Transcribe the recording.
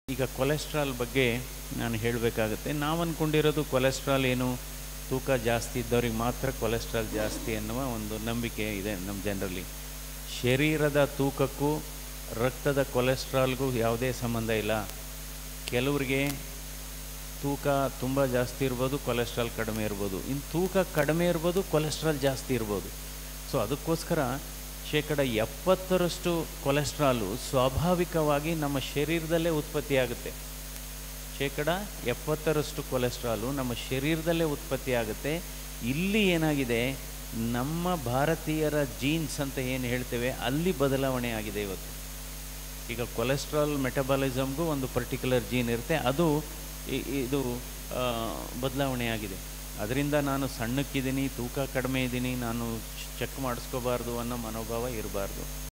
ಈಗ ಕೊಲೆಸ್ಟ್ರಾಲ್ ಬಗ್ಗೆ ನಾನು ಹೇಳಬೇಕಾಗುತ್ತೆ ನಾವು ಅಂದ್ಕೊಂಡಿರೋದು ಕೊಲೆಸ್ಟ್ರಾಲ್ ಏನು ತೂಕ ಜಾಸ್ತಿ ಇದ್ದವ್ರಿಗೆ ಮಾತ್ರ ಕೊಲೆಸ್ಟ್ರಾಲ್ ಜಾಸ್ತಿ ಎನ್ನುವ ಒಂದು ನಂಬಿಕೆ ಇದೆ ನಮ್ಮ ಜನರಲ್ಲಿ ಶರೀರದ ತೂಕಕ್ಕೂ ರಕ್ತದ ಕೊಲೆಸ್ಟ್ರಾಲ್ಗೂ ಯಾವುದೇ ಸಂಬಂಧ ಇಲ್ಲ ಕೆಲವರಿಗೆ ತೂಕ ತುಂಬ ಜಾಸ್ತಿ ಇರ್ಬೋದು ಕೊಲೆಸ್ಟ್ರಾಲ್ ಕಡಿಮೆ ಇರ್ಬೋದು ಇನ್ನು ತೂಕ ಕಡಿಮೆ ಇರ್ಬೋದು ಕೊಲೆಸ್ಟ್ರಾಲ್ ಜಾಸ್ತಿ ಇರ್ಬೋದು ಸೊ ಅದಕ್ಕೋಸ್ಕರ ಶೇಕಡ ಎಪ್ಪತ್ತರಷ್ಟು ಕೊಲೆಸ್ಟ್ರಾಲು ಸ್ವಾಭಾವಿಕವಾಗಿ ನಮ್ಮ ಶರೀರದಲ್ಲೇ ಉತ್ಪತ್ತಿಯಾಗುತ್ತೆ ಶೇಕಡ ಎಪ್ಪತ್ತರಷ್ಟು ಕೊಲೆಸ್ಟ್ರಾಲು ನಮ್ಮ ಶರೀರದಲ್ಲೇ ಉತ್ಪತ್ತಿಯಾಗುತ್ತೆ ಇಲ್ಲಿ ಏನಾಗಿದೆ ನಮ್ಮ ಭಾರತೀಯರ ಜೀನ್ಸ್ ಅಂತ ಏನು ಹೇಳ್ತೇವೆ ಅಲ್ಲಿ ಬದಲಾವಣೆ ಆಗಿದೆ ಇವತ್ತು ಈಗ ಕೊಲೆಸ್ಟ್ರಾಲ್ ಮೆಟಬಾಲಿಸಮ್ಗೂ ಒಂದು ಪರ್ಟಿಕ್ಯುಲರ್ ಜೀನ್ ಇರುತ್ತೆ ಅದು ಇ- ಇದು ಆ, ಬದಲಾವಣೆ ಆಗಿದೆ ಅದರಿಂದ ನಾನು ಸಣ್ಣಕ್ಕಿದ್ದೀನಿ ತೂಕ ಕಡಿಮೆ ಇದ್ದೀನಿ ನಾನು ಚೆಕ್ ಮಾಡಿಸ್ಕೋಬಾರ್ದು ಅನ್ನೋ ಮನೋಭಾವ ಇರಬಾರ್ದು